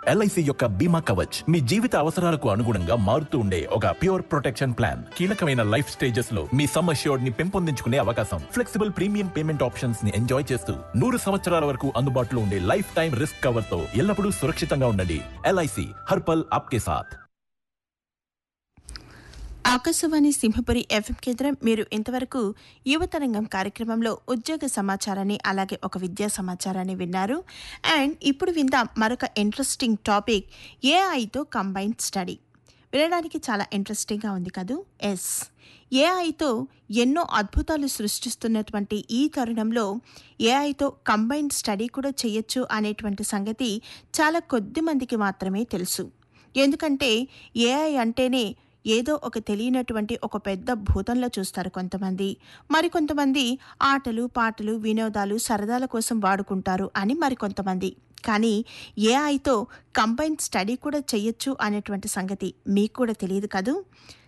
LIC యొక్క బీమా కవచ్ మీ జీవిత అవసరాలకు అనుగుణంగా మారుతూ ఉండే ఒక ప్యూర్ ప్రొటెక్షన్ ప్లాన్ కీలకమైన లైఫ్ స్టేజెస్ లో మీ సమ్ అష్యూర్డ్ ని పెంపొందించుకునే అవకాశం ఫ్లెక్సిబుల్ ప్రీమియం పేమెంట్ ఆప్షన్స్ ని ఎంజాయ్ చేస్తూ నూరు సంవత్సరాల వరకు అందుబాటులో ఉండే లైఫ్ టైం రిస్క్ కవర్ తో ఎల్లప్పుడూ సురక్షితంగా ఉండండి ఎల్ఐసి హర్పల్ ఆప్కే సాథ్ ఆకాశవాణి సింహపురి ఎఫ్ఎం కేంద్రం మీరు ఇంతవరకు యువతరంగం కార్యక్రమంలో ఉద్యోగ సమాచారాన్ని అలాగే ఒక విద్యా సమాచారాన్ని విన్నారు అండ్ ఇప్పుడు విందాం మరొక ఇంట్రెస్టింగ్ టాపిక్ ఏఐతో కంబైన్డ్ స్టడీ వినడానికి చాలా ఇంట్రెస్టింగ్గా ఉంది కదూ ఎస్ ఏఐతో ఎన్నో అద్భుతాలు సృష్టిస్తున్నటువంటి ఈ తరుణంలో ఏఐతో కంబైన్డ్ స్టడీ కూడా చేయొచ్చు అనేటువంటి సంగతి చాలా కొద్ది మందికి మాత్రమే తెలుసు ఎందుకంటే ఏఐ అంటేనే ఏదో ఒక తెలియనటువంటి ఒక పెద్ద భూతంలో చూస్తారు కొంతమంది మరికొంతమంది ఆటలు పాటలు వినోదాలు సరదాల కోసం వాడుకుంటారు అని మరికొంతమంది కానీ ఏఐతో కంబైన్ స్టడీ కూడా చెయ్యొచ్చు అనేటువంటి సంగతి మీకు కూడా తెలియదు కదూ